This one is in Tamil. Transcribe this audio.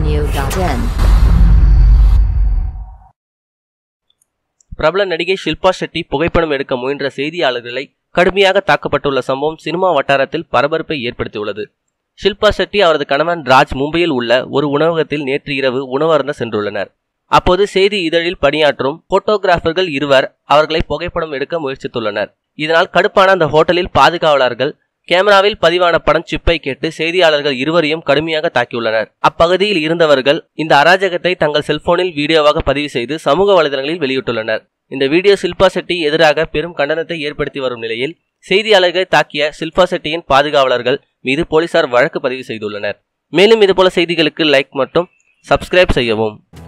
audio.in. பிரபல நடிகை ஷில்பா ஷெட்டி புகைப்படம் எடுக்க முயன்ற செய்தியாளர்களை கடுமையாக தாக்கப்பட்டுள்ள சம்பவம் சினிமா வட்டாரத்தில் பரபரப்பை ஏற்படுத்தியுள்ளது ஷில்பா ஷெட்டி அவரது கணவன் ராஜ் மும்பையில் உள்ள ஒரு உணவகத்தில் நேற்று இரவு உணவருந்த சென்றுள்ளனர் அப்போது செய்தி இதழில் பணியாற்றும் போட்டோகிராஃபர்கள் இருவர் அவர்களை புகைப்படம் எடுக்க முயற்சித்துள்ளனர் இதனால் கடுப்பான அந்த ஹோட்டலில் பாதுகாவலர்கள் கேமராவில் பதிவான படம் சிப்பை கேட்டு செய்தியாளர்கள் இருவரையும் கடுமையாக தாக்கியுள்ளனர் அப்பகுதியில் இருந்தவர்கள் இந்த அராஜகத்தை தங்கள் செல்போனில் வீடியோவாக பதிவு செய்து சமூக வலைதளங்களில் வெளியிட்டுள்ளனர் இந்த வீடியோ சில்பா செட்டி எதிராக பெரும் கண்டனத்தை ஏற்படுத்தி வரும் நிலையில் செய்தியாளர்களை தாக்கிய சில்பா செட்டியின் பாதுகாவலர்கள் மீது போலீசார் வழக்கு பதிவு செய்துள்ளனர் மேலும் இதுபோல செய்திகளுக்கு லைக் மற்றும் சப்ஸ்கிரைப் செய்யவும்